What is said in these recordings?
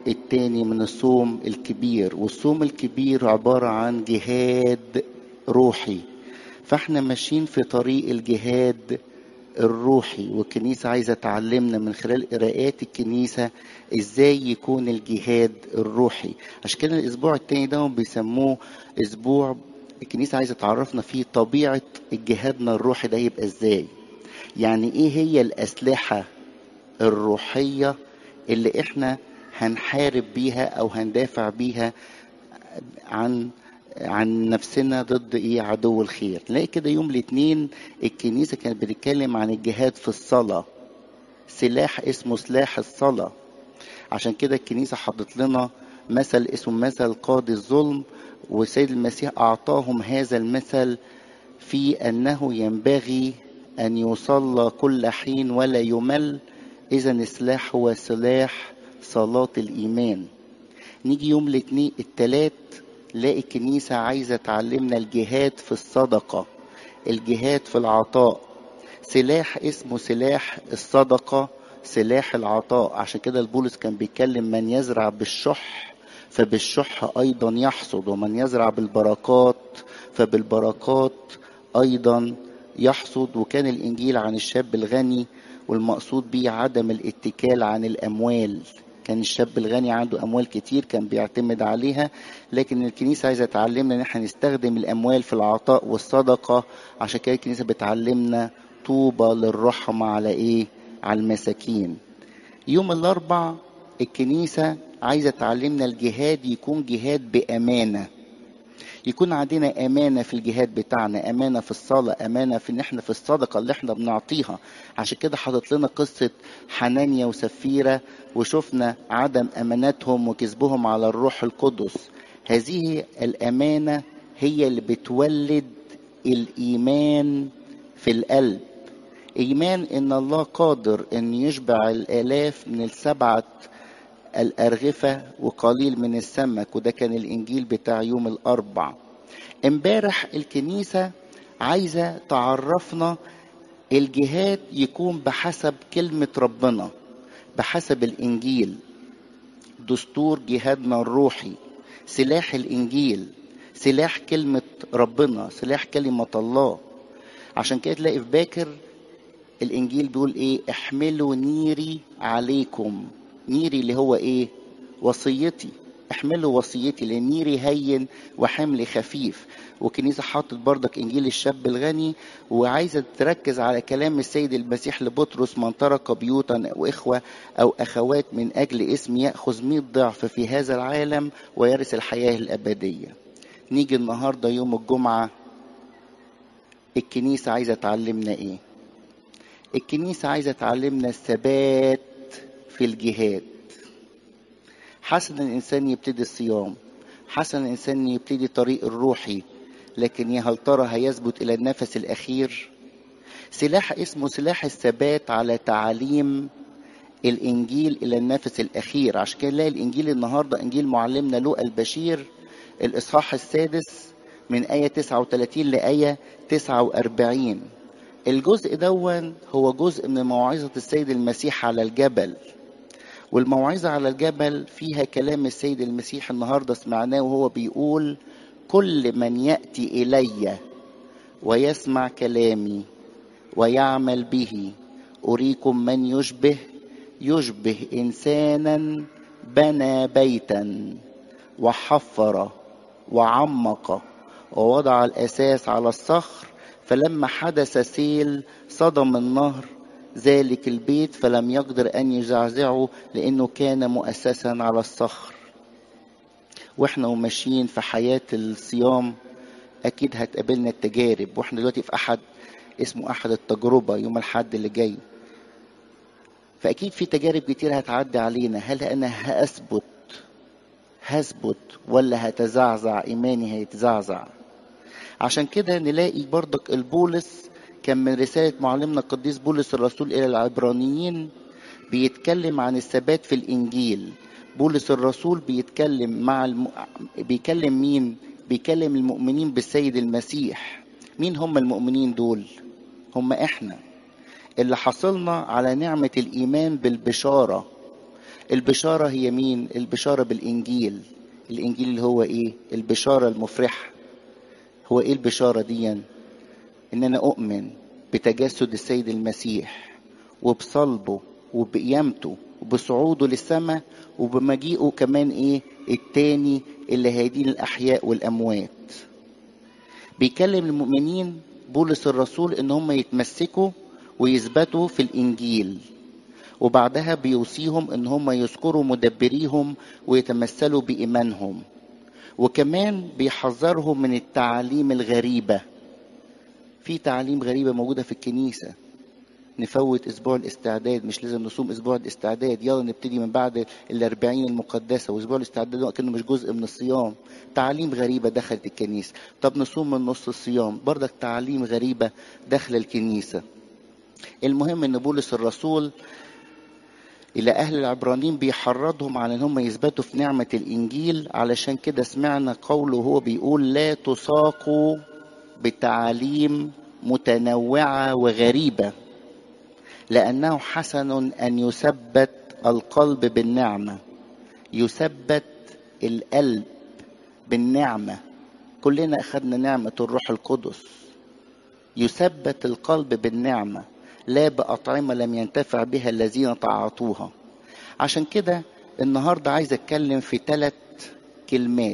التاني من الصوم الكبير والصوم الكبير عبارة عن جهاد روحي فاحنا ماشيين في طريق الجهاد الروحي والكنيسة عايزة تعلمنا من خلال قراءات الكنيسة ازاي يكون الجهاد الروحي عشان كده الاسبوع التاني ده بيسموه اسبوع الكنيسة عايزة تعرفنا فيه طبيعة جهادنا الروحي ده يبقى ازاي يعني ايه هي الاسلحة الروحية اللي احنا هنحارب بيها او هندافع بيها عن عن نفسنا ضد ايه عدو الخير نلاقي كده يوم الاثنين الكنيسه كانت بتتكلم عن الجهاد في الصلاه سلاح اسمه سلاح الصلاه عشان كده الكنيسه حطت لنا مثل اسمه مثل قاضي الظلم والسيد المسيح اعطاهم هذا المثل في انه ينبغي ان يصلى كل حين ولا يمل اذا السلاح هو سلاح صلاه الايمان نيجي يوم الاثنين التلات نلاقي الكنيسة عايزة تعلمنا الجهاد في الصدقة الجهاد في العطاء سلاح اسمه سلاح الصدقة سلاح العطاء عشان كده البولس كان بيتكلم من يزرع بالشح فبالشح أيضا يحصد ومن يزرع بالبركات فبالبركات أيضا يحصد وكان الإنجيل عن الشاب الغني والمقصود به عدم الاتكال عن الأموال كان الشاب الغني عنده اموال كتير كان بيعتمد عليها لكن الكنيسه عايزه تعلمنا ان احنا نستخدم الاموال في العطاء والصدقه عشان كده الكنيسه بتعلمنا طوبى للرحمه على ايه على المساكين يوم الاربع الكنيسه عايزه تعلمنا الجهاد يكون جهاد بامانه يكون عندنا أمانة في الجهاد بتاعنا أمانة في الصلاة أمانة في إن إحنا في الصدقة اللي إحنا بنعطيها عشان كده حاطط لنا قصة حنانيا وسفيرة وشفنا عدم أمانتهم وكذبهم على الروح القدس هذه الأمانة هي اللي بتولد الإيمان في القلب إيمان إن الله قادر إن يشبع الآلاف من السبعة الأرغفة وقليل من السمك وده كان الإنجيل بتاع يوم الأربع امبارح الكنيسة عايزة تعرفنا الجهاد يكون بحسب كلمة ربنا بحسب الإنجيل دستور جهادنا الروحي سلاح الإنجيل سلاح كلمة ربنا سلاح كلمة الله عشان كده تلاقي في باكر الإنجيل بيقول إيه احملوا نيري عليكم نيري اللي هو ايه وصيتي احملوا وصيتي لان نيري هين وحمل خفيف وكنيسة حاطط بردك انجيل الشاب الغني وعايزة تركز على كلام السيد المسيح لبطرس من ترك بيوتا واخوة او اخوات من اجل اسم يأخذ مئة ضعف في هذا العالم ويرث الحياة الابدية نيجي النهاردة يوم الجمعة الكنيسة عايزة تعلمنا ايه الكنيسة عايزة تعلمنا الثبات في الجهاد حسن الإنسان يبتدي الصيام حسن الإنسان يبتدي طريق الروحي لكن يا هل ترى هيثبت إلى النفس الأخير سلاح اسمه سلاح الثبات على تعاليم الإنجيل إلى النفس الأخير عشان كده نلاقي الإنجيل النهاردة إنجيل معلمنا لوقا البشير الإصحاح السادس من آية 39 لآية 49 الجزء دون هو جزء من موعظة السيد المسيح على الجبل والموعظة على الجبل فيها كلام السيد المسيح النهاردة سمعناه وهو بيقول كل من يأتي إلي ويسمع كلامي ويعمل به أريكم من يشبه يشبه إنسانا بنى بيتا وحفر وعمق ووضع الأساس على الصخر فلما حدث سيل صدم النهر ذلك البيت فلم يقدر ان يزعزعه لانه كان مؤسسا على الصخر واحنا وماشيين في حياه الصيام اكيد هتقابلنا التجارب واحنا دلوقتي في احد اسمه احد التجربه يوم الحد اللي جاي فاكيد في تجارب كتير هتعدي علينا هل انا هاثبت هثبت ولا هتزعزع ايماني هيتزعزع عشان كده نلاقي برضك البولس كان من رسالة معلمنا القديس بولس الرسول إلى العبرانيين بيتكلم عن الثبات في الإنجيل بولس الرسول بيتكلم مع الم... بيكلم مين؟ بيكلم المؤمنين بالسيد المسيح مين هم المؤمنين دول؟ هم إحنا اللي حصلنا على نعمة الإيمان بالبشارة البشارة هي مين البشارة بالإنجيل الإنجيل اللي هو إيه البشارة المفرحة هو إيه البشارة دي إن أنا أؤمن بتجسد السيد المسيح وبصلبه وبقيامته وبصعوده للسماء وبمجيئه كمان ايه التاني اللي هيدين الاحياء والاموات بيكلم المؤمنين بولس الرسول ان هم يتمسكوا ويثبتوا في الانجيل وبعدها بيوصيهم ان هم يذكروا مدبريهم ويتمثلوا بايمانهم وكمان بيحذرهم من التعاليم الغريبه في تعاليم غريبه موجوده في الكنيسه نفوت اسبوع الاستعداد مش لازم نصوم اسبوع الاستعداد يلا نبتدي من بعد الاربعين المقدسه واسبوع الاستعداد كأنه مش جزء من الصيام تعاليم غريبه دخلت الكنيسه طب نصوم من نص الصيام برضك تعاليم غريبه داخل الكنيسه المهم ان بولس الرسول الى اهل العبرانيين بيحرضهم على ان هم يثبتوا في نعمه الانجيل علشان كده سمعنا قوله هو بيقول لا تساقوا بتعاليم متنوعه وغريبه لأنه حسن أن يثبت القلب بالنعمة يثبت القلب بالنعمة كلنا أخذنا نعمة الروح القدس يثبت القلب بالنعمة لا بأطعمة لم ينتفع بها الذين تعاطوها عشان كده النهاردة عايز أتكلم في ثلاث كلمات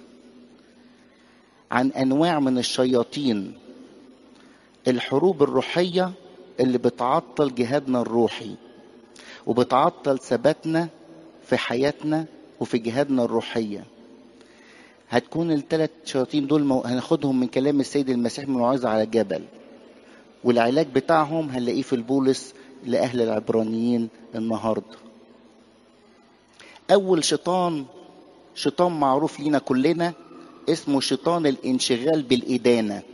عن أنواع من الشياطين الحروب الروحية اللي بتعطل جهادنا الروحي وبتعطل ثباتنا في حياتنا وفي جهادنا الروحيه هتكون الثلاث شياطين دول مو... هناخدهم من كلام السيد المسيح من موعظه على الجبل والعلاج بتاعهم هنلاقيه في البولس لاهل العبرانيين النهارده اول شيطان شيطان معروف لينا كلنا اسمه شيطان الانشغال بالادانه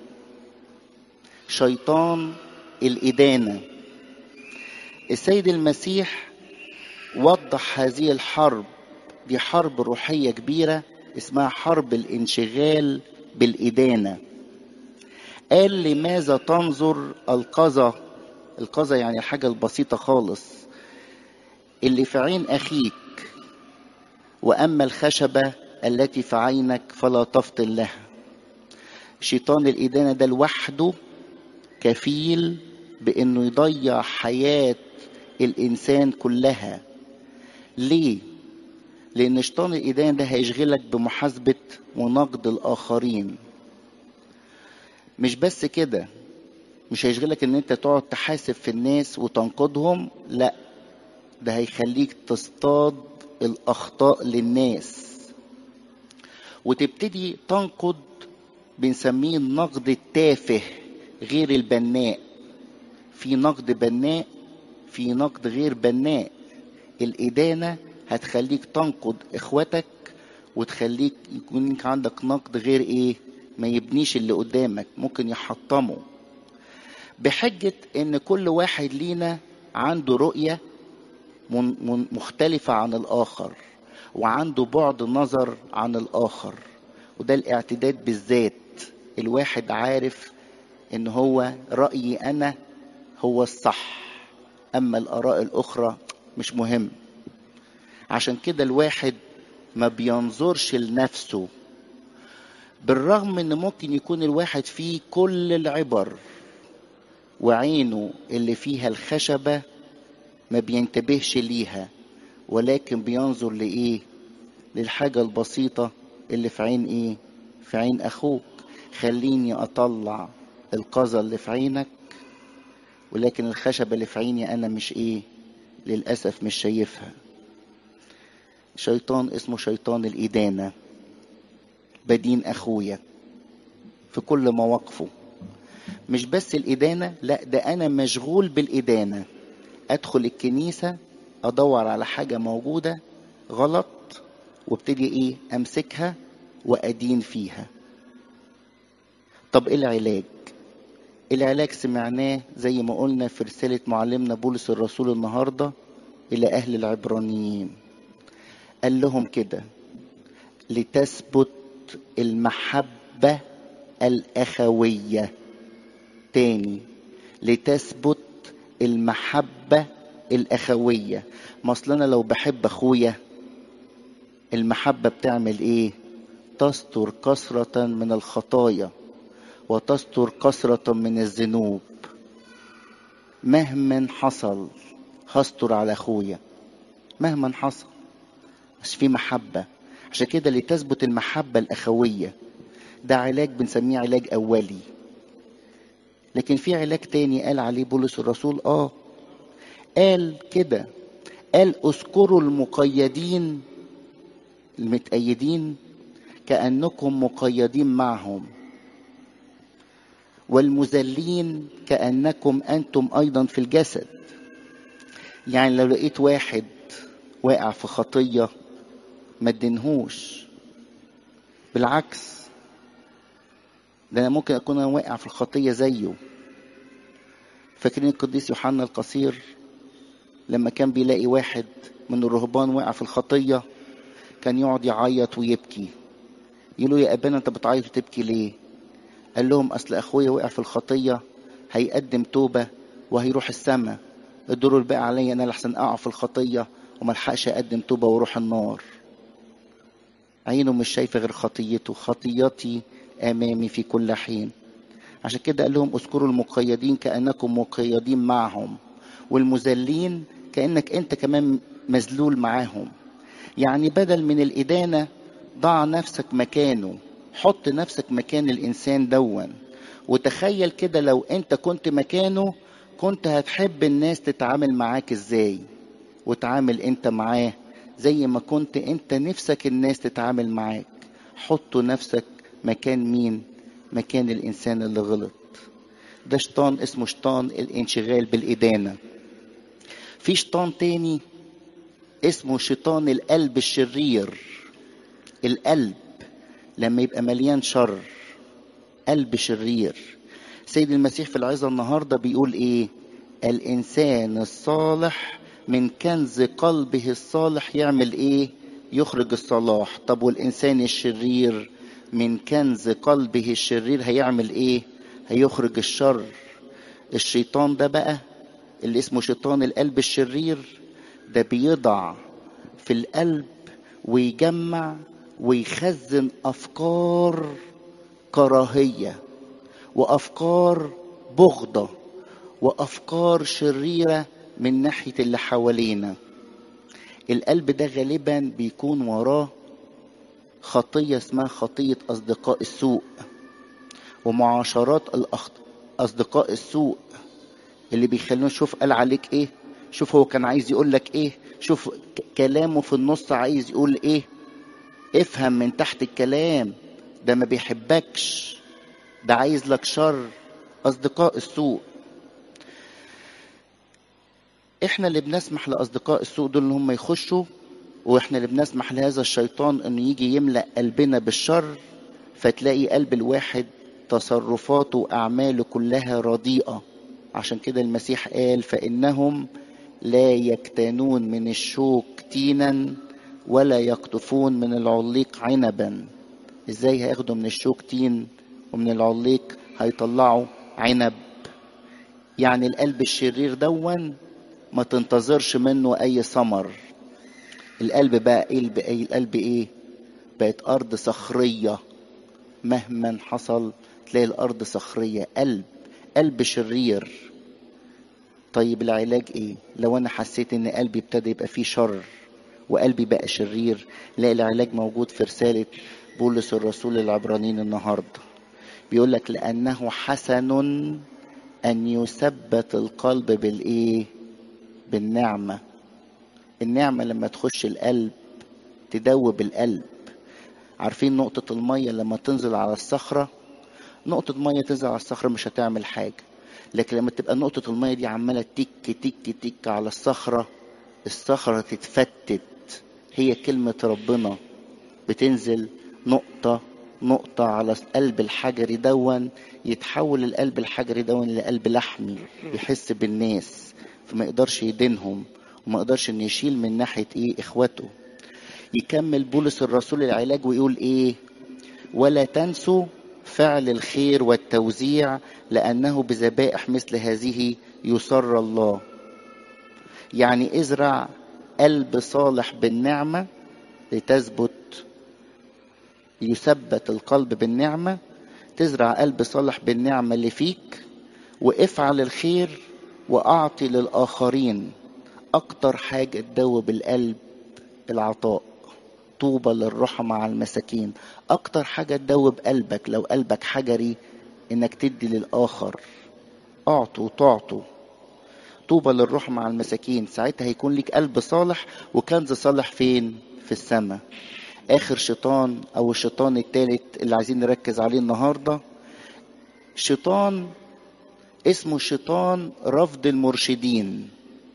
شيطان الإدانة السيد المسيح وضح هذه الحرب دي حرب روحية كبيرة اسمها حرب الانشغال بالإدانة قال لماذا تنظر القذى القذى يعني الحاجة البسيطة خالص اللي في عين أخيك وأما الخشبة التي في عينك فلا تفطن لها شيطان الإدانة ده لوحده كفيل بانه يضيع حياه الانسان كلها ليه لان شيطان الادانه ده هيشغلك بمحاسبه ونقد الاخرين مش بس كده مش هيشغلك ان انت تقعد تحاسب في الناس وتنقدهم لا ده هيخليك تصطاد الاخطاء للناس وتبتدي تنقد بنسميه النقد التافه غير البناء في نقد بناء في نقد غير بناء الإدانة هتخليك تنقد إخواتك وتخليك يكون عندك نقد غير إيه ما يبنيش اللي قدامك ممكن يحطمه بحجة إن كل واحد لينا عنده رؤية مختلفة عن الآخر وعنده بعد نظر عن الآخر وده الاعتداد بالذات الواحد عارف إن هو رأيي أنا هو الصح اما الاراء الاخرى مش مهم عشان كده الواحد ما بينظرش لنفسه بالرغم ان ممكن يكون الواحد فيه كل العبر وعينه اللي فيها الخشبة ما بينتبهش ليها ولكن بينظر لإيه للحاجة البسيطة اللي في عين إيه في عين أخوك خليني أطلع القذى اللي في عينك ولكن الخشبة اللي في عيني أنا مش إيه للأسف مش شايفها شيطان اسمه شيطان الإدانة بدين أخويا في كل مواقفه مش بس الإدانة لا ده أنا مشغول بالإدانة أدخل الكنيسة أدور على حاجة موجودة غلط وابتدي إيه أمسكها وأدين فيها طب إيه العلاج العلاج سمعناه زي ما قلنا في رسالة معلمنا بولس الرسول النهاردة إلى أهل العبرانيين قال لهم كده لتثبت المحبة الأخوية تاني لتثبت المحبة الأخوية ما أصل أنا لو بحب أخويا المحبة بتعمل إيه تستر كثرة من الخطايا وتستر كثرة من الذنوب مهما حصل هستر على أخويا مهما حصل بس في محبة عشان كده لتثبت المحبة الأخوية ده علاج بنسميه علاج أولي لكن في علاج تاني قال عليه بولس الرسول اه قال كده قال اذكروا المقيدين المتأيدين كأنكم مقيدين معهم والمذلين كأنكم أنتم أيضا في الجسد يعني لو لقيت واحد واقع في خطية ما تدينهوش بالعكس ده أنا ممكن أكون أنا واقع في الخطية زيه فاكرين القديس يوحنا القصير لما كان بيلاقي واحد من الرهبان واقع في الخطية كان يقعد يعيط ويبكي يقولوا يا أبانا أنت بتعيط وتبكي ليه قال لهم أصل أخويا وقع في الخطية هيقدم توبة وهيروح السماء الدور الباقي عليا أنا لحسن أقع في الخطية وملحقش أقدم توبة وأروح النار عينه مش شايفة غير خطيته خطيتي أمامي في كل حين عشان كده قال لهم اذكروا المقيدين كأنكم مقيدين معهم والمذلين كأنك أنت كمان مذلول معاهم يعني بدل من الإدانة ضع نفسك مكانه حط نفسك مكان الإنسان دون وتخيل كده لو أنت كنت مكانه كنت هتحب الناس تتعامل معاك إزاي وتعامل أنت معاه زي ما كنت أنت نفسك الناس تتعامل معاك حط نفسك مكان مين مكان الإنسان اللي غلط ده شيطان اسمه شيطان الانشغال بالإدانة في شيطان تاني اسمه شيطان القلب الشرير القلب لما يبقى مليان شر قلب شرير سيد المسيح في العظة النهاردة بيقول ايه الانسان الصالح من كنز قلبه الصالح يعمل ايه يخرج الصلاح طب والانسان الشرير من كنز قلبه الشرير هيعمل ايه هيخرج الشر الشيطان ده بقى اللي اسمه شيطان القلب الشرير ده بيضع في القلب ويجمع ويخزن افكار كراهيه وافكار بغضه وافكار شريره من ناحيه اللي حوالينا القلب ده غالبا بيكون وراه خطيه اسمها خطيه اصدقاء السوء ومعاشرات اصدقاء السوء اللي بيخلونا شوف قال عليك ايه شوف هو كان عايز يقول لك ايه شوف كلامه في النص عايز يقول ايه افهم من تحت الكلام ده ما بيحبكش ده عايز لك شر اصدقاء السوء احنا اللي بنسمح لاصدقاء السوء دول ان هم يخشوا واحنا اللي بنسمح لهذا الشيطان انه يجي يملا قلبنا بالشر فتلاقي قلب الواحد تصرفاته واعماله كلها رديئه عشان كده المسيح قال فانهم لا يكتنون من الشوك تينا ولا يقطفون من العليق عنبا ازاي هياخدوا من الشوك تين ومن العليق هيطلعوا عنب يعني القلب الشرير دون ما تنتظرش منه اي ثمر القلب بقى ايه القلب ايه بقت ارض صخريه مهما حصل تلاقي الارض صخريه قلب قلب شرير طيب العلاج ايه لو انا حسيت ان قلبي ابتدى يبقى فيه شر وقلبي بقى شرير لا العلاج موجود في رسالة بولس الرسول العبرانيين النهاردة بيقول لك لأنه حسن أن يثبت القلب بالإيه بالنعمة النعمة لما تخش القلب تدوب القلب عارفين نقطة المية لما تنزل على الصخرة نقطة مية تنزل على الصخرة مش هتعمل حاجة لكن لما تبقى نقطة المية دي عمالة تك تك تك على الصخرة الصخرة تتفتت هي كلمة ربنا بتنزل نقطة نقطة على قلب الحجري دون يتحول القلب الحجري دون لقلب لحمي يحس بالناس فما يقدرش يدينهم وما يقدرش ان يشيل من ناحية ايه اخوته يكمل بولس الرسول العلاج ويقول ايه ولا تنسوا فعل الخير والتوزيع لأنه بذبائح مثل هذه يسر الله يعني ازرع قلب صالح بالنعمة لتثبت يثبت القلب بالنعمة تزرع قلب صالح بالنعمة اللي فيك وافعل الخير وأعطي للآخرين أكتر حاجة تدوب القلب العطاء طوبى للرحى مع المساكين أكتر حاجة تدوب قلبك لو قلبك حجري إنك تدي للآخر أعطوا تعطوا طوبى للروح مع المساكين ساعتها هيكون لك قلب صالح وكنز صالح فين في السماء اخر شيطان او الشيطان الثالث اللي عايزين نركز عليه النهارده شيطان اسمه شيطان رفض المرشدين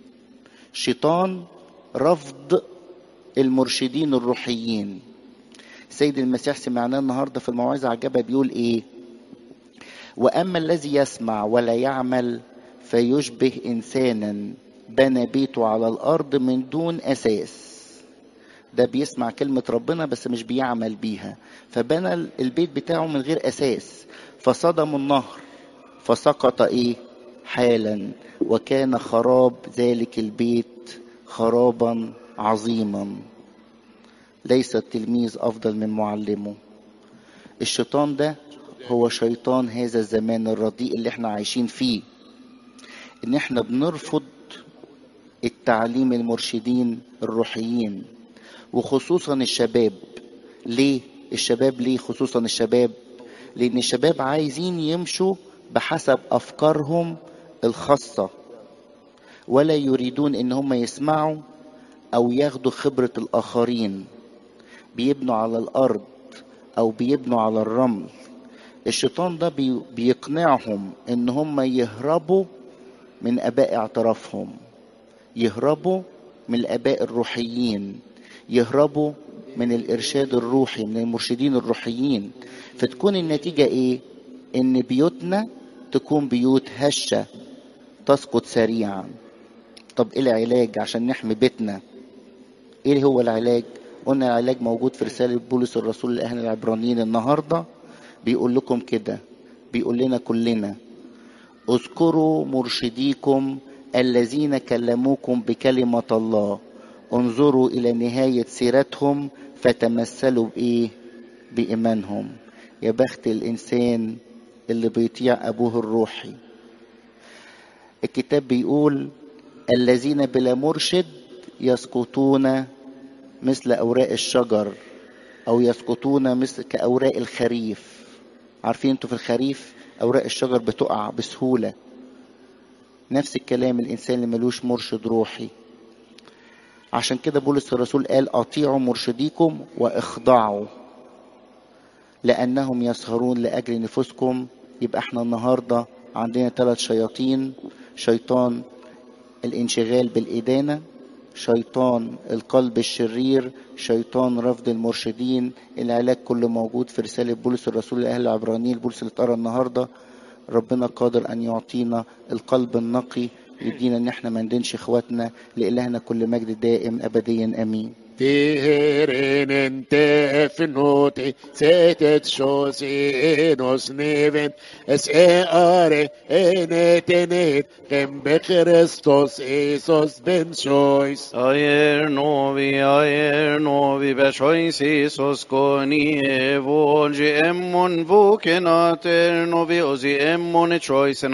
شيطان رفض المرشدين الروحيين سيد المسيح سمعناه النهارده في الموعظه عجبه بيقول ايه واما الذي يسمع ولا يعمل فيشبه انسانا بنى بيته على الارض من دون اساس ده بيسمع كلمة ربنا بس مش بيعمل بيها فبنى البيت بتاعه من غير أساس فصدم النهر فسقط إيه حالا وكان خراب ذلك البيت خرابا عظيما ليس التلميذ أفضل من معلمه الشيطان ده هو شيطان هذا الزمان الرديء اللي احنا عايشين فيه ان احنا بنرفض التعليم المرشدين الروحيين وخصوصا الشباب ليه الشباب ليه خصوصا الشباب لان الشباب عايزين يمشوا بحسب افكارهم الخاصه ولا يريدون ان هم يسمعوا او ياخدوا خبره الاخرين بيبنوا على الارض او بيبنوا على الرمل الشيطان ده بي بيقنعهم ان هم يهربوا من اباء اعترافهم يهربوا من الاباء الروحيين يهربوا من الارشاد الروحي من المرشدين الروحيين فتكون النتيجه ايه ان بيوتنا تكون بيوت هشه تسقط سريعا طب ايه العلاج عشان نحمي بيتنا ايه هو العلاج قلنا العلاج موجود في رساله بولس الرسول لاهل العبرانيين النهارده بيقول لكم كده بيقول لنا كلنا اذكروا مرشديكم الذين كلموكم بكلمه الله انظروا الى نهايه سيرتهم فتمثلوا بايه بايمانهم يا بخت الانسان اللي بيطيع ابوه الروحي الكتاب بيقول الذين بلا مرشد يسقطون مثل اوراق الشجر او يسقطون مثل كاوراق الخريف عارفين انتوا في الخريف اوراق الشجر بتقع بسهوله نفس الكلام الانسان اللي ملوش مرشد روحي عشان كده بولس الرسول قال اطيعوا مرشديكم واخضعوا لانهم يسهرون لاجل نفوسكم يبقى احنا النهارده عندنا ثلاث شياطين شيطان الانشغال بالادانه شيطان القلب الشرير شيطان رفض المرشدين العلاج كله موجود في رسالة بولس الرسول لأهل العبرانيين بولس اللي اتقرا النهاردة ربنا قادر أن يعطينا القلب النقي يدينا ان احنا ما ندينش اخواتنا لإلهنا كل مجد دائم ابديا امين Tiren tefnoti setet shosinus neven es eare enetenet kem be Christos Isos ben shois. Ayer novi, ayer novi, beshois Isos koni evol, emmon vukenater novi, ozi emmon choisen